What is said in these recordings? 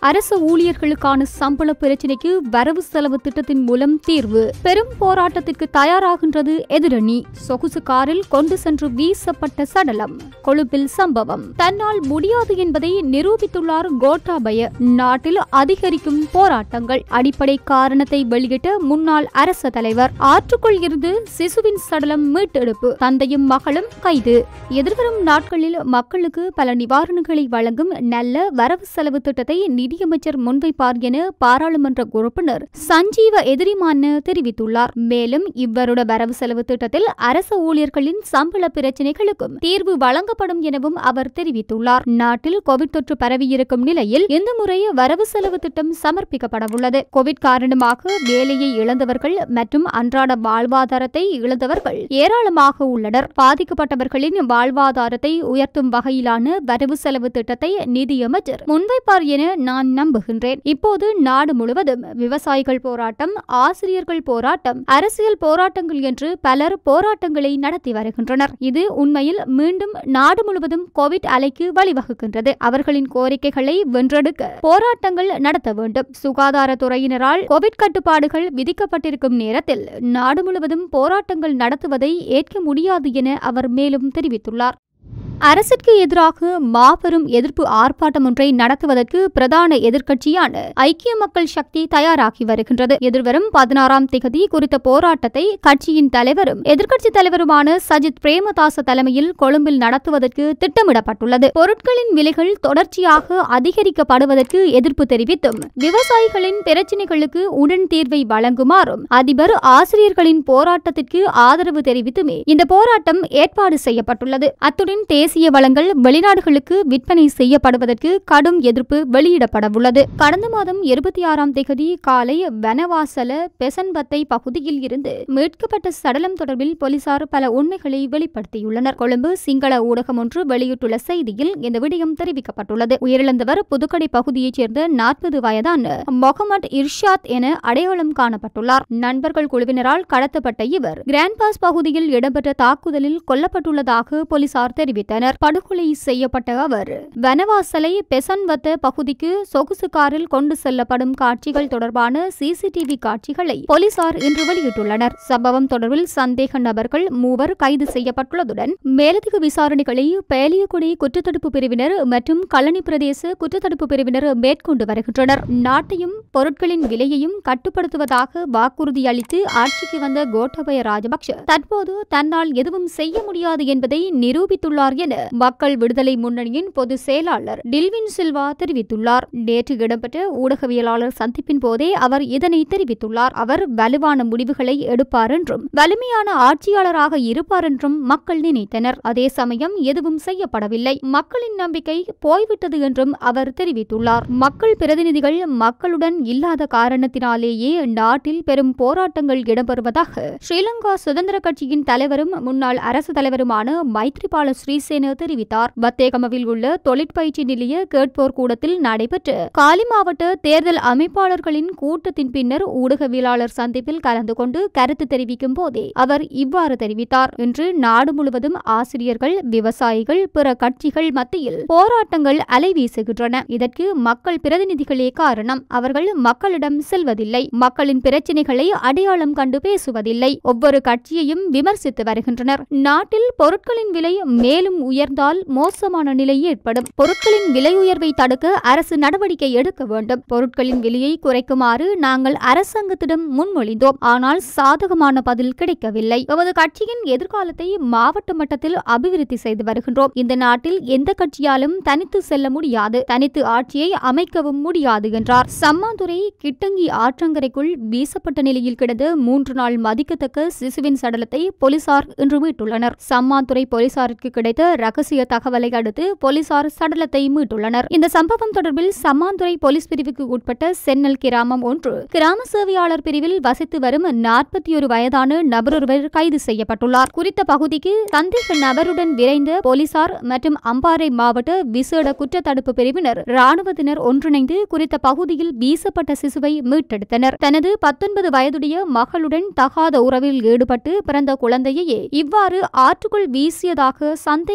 அரசு ஊழியர்களுக்கான சம்பள பிரச்சினைக்கு வரவு செலவு திட்டத்தின் மூலம் தீர்வு பெரும் போராட்டத்திற்கு தயாராகின்றது எதிரணி சொகுசு காரில் கொண்டு சென்று வீசப்பட்ட சடலம் கொழும்பில் சம்பவம் தன்னால் முடியாது என்பதை நிரூபித்துள்ளார் கோட்டாபய நாட்டில் அதிகரிக்கும் போராட்டங்கள் அடிப்படை காரணத்தை வெளியிட்ட முன்னாள் அரசு தலைவர் ஆற்றுக்குள் இருந்து சிசுவின் சடலம் மீட்டெடுப்பு தந்தையும் மகளும் கைது எதிர்வரும் நாட்களில் மக்களுக்கு பல நிவாரணங்களை வழங்கும் நல்ல வரவு செலவு திட்டத்தை நிதியமைச்சர் முன்வைப்பார் என பாராளுமன்ற உறுப்பினர் சஞ்சீவ எதிரிமான தெரிவித்துள்ளார் மேலும் இவ்வருட வரவு செலவு திட்டத்தில் அரசு ஊழியர்களின் சம்பள பிரச்சினைகளுக்கும் தீர்வு வழங்கப்படும் எனவும் அவர் தெரிவித்துள்ளார் நாட்டில் கோவிட் தொற்று பரவியிருக்கும் நிலையில் இந்த முறை வரவு செலவு திட்டம் சமர்ப்பிக்கப்படவுள்ளது கோவிட் காரணமாக வேலையை இழந்தவர்கள் மற்றும் அன்றாட வாழ்வாதாரத்தை இழந்தவர்கள் ஏராளமாக உள்ளனர் பாதிக்கப்பட்டவர்களின் வாழ்வாதாரத்தை உயர்த்தும் வகையிலான வரவு செலவு திட்டத்தை நிதியமைச்சர் முன்வைப்பார் என நான் நம்புகின்றேன் இப்போது நாடு முழுவதும் விவசாயிகள் போராட்டம் ஆசிரியர்கள் போராட்டம் அரசியல் போராட்டங்கள் என்று பலர் போராட்டங்களை நடத்தி வருகின்றனர் இது உண்மையில் மீண்டும் நாடு முழுவதும் கோவிட் அலைக்கு வழிவகுக்கின்றது அவர்களின் கோரிக்கைகளை வென்றெடுக்க போராட்டங்கள் நடத்த வேண்டும் சுகாதாரத்துறையினரால் கோவிட் கட்டுப்பாடுகள் விதிக்கப்பட்டிருக்கும் நேரத்தில் நாடு முழுவதும் போராட்டங்கள் நடத்துவதை ஏற்க முடியாது என அவர் மேலும் தெரிவித்துள்ளார் அரசிற்கு எதிராக மாபெரும் எதிர்ப்பு ஆர்ப்பாட்டம் ஒன்றை நடத்துவதற்கு பிரதான எதிர்க்கட்சியான ஐக்கிய மக்கள் சக்தி தயாராகி வருகின்றது எதிர்வரும் பதினாறாம் திகதி குறித்த போராட்டத்தை கட்சியின் தலைவரும் எதிர்க்கட்சி தலைவருமான சஜித் பிரேமதாச தலைமையில் கொழும்பில் நடத்துவதற்கு திட்டமிடப்பட்டுள்ளது பொருட்களின் விலைகள் தொடர்ச்சியாக அதிகரிக்கப்படுவதற்கு எதிர்ப்பு தெரிவித்தும் விவசாயிகளின் பிரச்சினைகளுக்கு உடன் தீர்வை வழங்குமாறும் அதிபர் ஆசிரியர்களின் போராட்டத்திற்கு ஆதரவு தெரிவித்துமே இந்த போராட்டம் ஏற்பாடு செய்யப்பட்டுள்ளது அத்துடன் தேசிய வளங்கள் வெளிநாடுகளுக்கு விற்பனை செய்யப்படுவதற்கு கடும் எதிர்ப்பு வெளியிடப்படவுள்ளது கடந்த மாதம் இருபத்தி ஆறாம் தேதி காலை வனவாசல பெசன்பத்தை பகுதியில் இருந்து மீட்கப்பட்ட சடலம் தொடர்பில் போலீசார் பல உண்மைகளை வெளிப்படுத்தியுள்ளனர் கொழும்பு சிங்கள ஊடகம் ஒன்று வெளியிட்டுள்ள செய்தியில் இந்த விடயம் தெரிவிக்கப்பட்டுள்ளது உயிரிழந்தவர் புதுக்கடை பகுதியைச் சேர்ந்த நாற்பது வயதான மொஹமட் இர்ஷாத் என அடையாளம் காணப்பட்டுள்ளார் நண்பர்கள் குழுவினரால் கடத்தப்பட்ட இவர் கிராண்ட் பாஸ் பகுதியில் இடம்பெற்ற தாக்குதலில் கொல்லப்பட்டுள்ளதாக போலீசார் தெரிவித்தனர் படுகொலை செய்யப்பட்ட அவர் வனவாசலை பெசன்வத்த பகுதிக்கு சொகுசு காரில் கொண்டு செல்லப்படும் காட்சிகள் தொடர்பான சிசிடிவி காட்சிகளை போலீசார் இன்று வெளியிட்டுள்ளனர் சம்பவம் தொடர்பில் சந்தேக நபர்கள் மூவர் கைது செய்யப்பட்டுள்ளதுடன் மேலதிக விசாரணைகளை பேலியகுடி குற்றத்தடுப்பு பிரிவினர் மற்றும் கல்லணி பிரதேச குற்றத்தடுப்பு பிரிவினர் மேற்கொண்டு வருகின்றனர் நாட்டையும் பொருட்களின் விலையையும் கட்டுப்படுத்துவதாக வாக்குறுதி அளித்து ஆட்சிக்கு வந்த கோட்டபய ராஜபக்ஷ தற்போது தன்னால் எதுவும் செய்ய முடியாது என்பதை நிரூபித்துள்ளார் என மக்கள் விடுதலை முன்னணியின் பொதுச் செயலாளர் டில்வின் சில்வா தெரிவித்துள்ளார் நேற்று இடம்பெற்ற ஊடகவியலாளர் சந்திப்பின் போதே அவர் இதனை தெரிவித்துள்ளார் அவர் வலுவான முடிவுகளை எடுப்பார் என்றும் வலிமையான ஆட்சியாளராக இருப்பார் என்றும் மக்கள் நினைத்தனர் அதே சமயம் எதுவும் செய்யப்படவில்லை மக்களின் நம்பிக்கை போய்விட்டது என்றும் அவர் தெரிவித்துள்ளார் மக்கள் பிரதிநிதிகள் மக்களுடன் இல்லாத காரணத்தினாலேயே நாட்டில் பெரும் போராட்டங்கள் இடம்பெறுவதாக ஸ்ரீலங்கா சுதந்திர கட்சியின் தலைவரும் முன்னாள் அரசு தலைவருமான மைத்ரிபால ஸ்ரீசேன தெரிவித்தார் வத்தேகமவில் உள்ள தொழிற்பயிற்சி நிலைய கேட்போர் கூடத்தில் நடைபெற்ற காலி மாவட்ட தேர்தல் அமைப்பாளர்களின் கூட்டத்தின் பின்னர் ஊடகவியலாளர் சந்திப்பில் கலந்து கொண்டு கருத்து தெரிவிக்கும் போதே அவர் இவ்வாறு தெரிவித்தார் இன்று நாடு முழுவதும் ஆசிரியர்கள் விவசாயிகள் பிற கட்சிகள் மத்தியில் போராட்டங்கள் அலைவீசுகின்றன இதற்கு மக்கள் பிரதிநிதிகளே காரணம் அவர்கள் மக்களிடம் செல்வதில்லை மக்களின் பிரச்சினைகளை அடையாளம் கண்டு பேசுவதில்லை ஒவ்வொரு கட்சியையும் விமர்சித்து வருகின்றனர் நாட்டில் பொருட்களின் விலை மேலும் உயர்ந்தால் மோசமான நிலை ஏற்படும் பொருட்களின் விலை உயர்வை தடுக்க அரசு நடவடிக்கை எடுக்க வேண்டும் பொருட்களின் விலையை குறைக்குமாறு நாங்கள் அரசாங்கத்திடம் முன்மொழிந்தோம் ஆனால் சாதகமான பதில் கிடைக்கவில்லை எமது கட்சியின் எதிர்காலத்தை மாவட்ட மட்டத்தில் அபிவிருத்தி செய்து வருகின்றோம் இந்த நாட்டில் எந்த கட்சியாலும் தனித்து செல்ல முடியாது தனித்து ஆட்சியை அமைக்கவும் முடியாது என்றார் சம்மாந்துறை கிட்டங்கி ஆற்றங்கரைக்குள் வீசப்பட்ட நிலையில் கிடந்த மூன்று நாள் மதிக்கத்தக்க சிசுவின் சடலத்தை போலீசார் இன்று மீட்டுள்ளனர் சம்மாந்துறை போலீசாருக்கு கிடைத்த ரகசிய தகவலை அடுத்து போலீசார் சடலத்தை மீட்டுள்ளனர் இந்த சம்பவம் தொடர்பில் சம்மாந்துறை போலீஸ் பிரிவுக்கு உட்பட்ட சென்னல் கிராமம் ஒன்று கிராம சேவையாளர் பிரிவில் வசித்து வரும் நாற்பத்தி ஒரு வயதான நபரொருவர் கைது செய்யப்பட்டுள்ளார் குறித்த பகுதிக்கு சந்தேக நபருடன் விரைந்த போலீசார் மற்றும் அம்பாறை மாவட்ட விசேட குற்றத்தடுப்பு பிரிவினர் ராணுவத்தினர் ஒன்றிணைந்து குறித்த பகுதியில் வீசப்பட்ட சிசுவை மீட்டெடுத்தனர் தனது பத்தொன்பது வயதுடைய மகளுடன் தகாத உறவில் ஈடுபட்டு பிறந்த குழந்தையையே இவ்வாறு ஆற்றுக்குள் வீசியதாக சந்தேக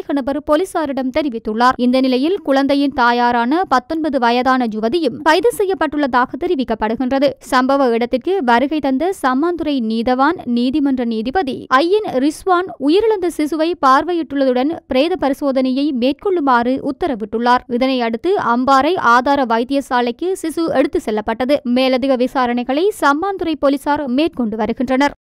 சந்தேக நபர் போலீசாரிடம் தெரிவித்துள்ளார் இந்த நிலையில் குழந்தையின் தாயாரான பத்தொன்பது வயதான யுவதியும் கைது செய்யப்பட்டுள்ளதாக தெரிவிக்கப்படுகின்றது சம்பவ இடத்திற்கு வருகை தந்த சம்மாந்துறை நீதவான் நீதிமன்ற நீதிபதி ஐயன் ரிஸ்வான் உயிரிழந்த சிசுவை பார்வையிட்டுள்ளதுடன் பிரேத பரிசோதனையை மேற்கொள்ளுமாறு உத்தரவிட்டுள்ளார் இதனை அடுத்து அம்பாறை ஆதார வைத்தியசாலைக்கு சிசு எடுத்து செல்லப்பட்டது மேலதிக விசாரணைகளை சம்மாந்துறை போலீசார் மேற்கொண்டு வருகின்றனர்